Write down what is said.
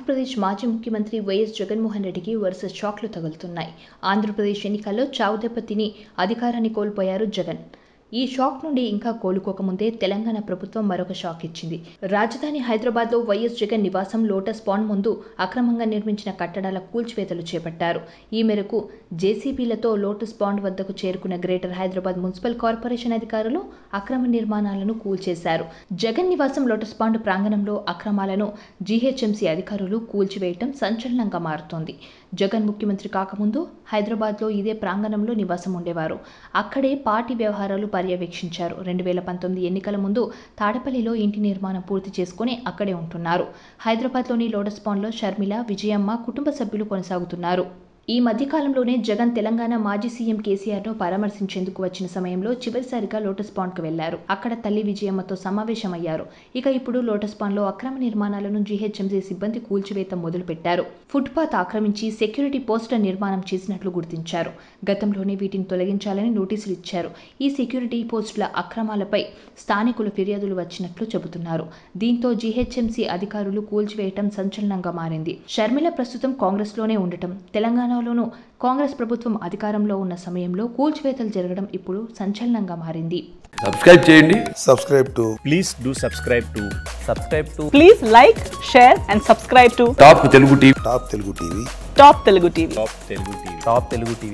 ఆంధ్రప్రదేశ్ మాజీ ముఖ్యమంత్రి వైఎస్ జగన్మోహన్ రెడ్డికి వరుస షాక్లు తగులుతున్నాయి ఆంధ్రప్రదేశ్ ఎన్నికల్లో చావు దెబ్బ తిని అధికారాన్ని కోల్పోయారు జగన్ ఈ షాక్ నుండి ఇంకా కోలుకోకముందే తెలంగాణ ప్రభుత్వం మరొక షాక్ ఇచ్చింది రాజధాని హైదరాబాద్లో వైఎస్ జగన్ నివాసం లోటస్ పాండ్ ముందు అక్రమంగా నిర్మించిన కట్టడాల కూల్చివేతలు చేపట్టారు ఈ మేరకు జేసీబీలతో లోటస్ పాండ్ వద్దకు చేరుకున్న గ్రేటర్ హైదరాబాద్ మున్సిపల్ కార్పొరేషన్ అధికారులు అక్రమ నిర్మాణాలను కూల్చేశారు జగన్ నివాసం లోటస్ పాండ్ ప్రాంగణంలో అక్రమాలను జీహెచ్ఎంసీ అధికారులు కూల్చివేయటం సంచలనంగా మారుతోంది జగన్ ముఖ్యమంత్రి కాకముందు హైదరాబాద్లో ఇదే ప్రాంగణంలో నివాసం ఉండేవారు అక్కడే పార్టీ వ్యవహారాలు పర్యవేక్షించారు రెండు వేల పంతొమ్మిది ఎన్నికల ముందు తాడపల్లిలో ఇంటి నిర్మాణం పూర్తి చేసుకుని అక్కడే ఉంటున్నారు హైదరాబాద్లోని లోటస్ పాండ్లో షర్మిల విజయమ్మ కుటుంబ సభ్యులు కొనసాగుతున్నారు ఈ మధ్యకాలంలోనే జగన్ తెలంగాణ మాజీ సీఎం కేసీఆర్ను పరామర్శించేందుకు వచ్చిన సమయంలో చివరిసారిగా లోటస్ పాండ్కు వెళ్లారు అక్కడ తల్లి విజయమ్మతో సమావేశమయ్యారు ఇక ఇప్పుడు లోటస్ పాండ్లో అక్రమ నిర్మాణాలను జీహెచ్ఎంసీ సిబ్బంది కూల్చివేత మొదలుపెట్టారు ఫుట్పాత్ ఆక్రమించి సెక్యూరిటీ పోస్టుల నిర్మాణం చేసినట్లు గుర్తించారు గతంలోనే వీటిని తొలగించాలని నోటీసులు ఇచ్చారు ఈ సెక్యూరిటీ పోస్టుల అక్రమాలపై స్థానికులు ఫిర్యాదులు వచ్చినట్లు చెబుతున్నారు దీంతో జీహెచ్ఎంసీ అధికారులు కూల్చివేయటం సంచలనంగా మారింది షర్మిల ప్రస్తుతం కాంగ్రెస్లోనే ఉండటం తెలంగాణలోనూ కాంగ్రెస్ ప్రభుత్వం అధికారంలో ఉన్న సమయంలో కూల్చివేతలు జరగడం ఇప్పుడు సంచలనంగా మారింది సబ్స్క్రైబ్ చేయండి subscribe to please do subscribe to subscribe to Please like, share, and subscribe to top Telugu TV Top Telugu TV. Top Telugu TV. top telugu tv top telugu tv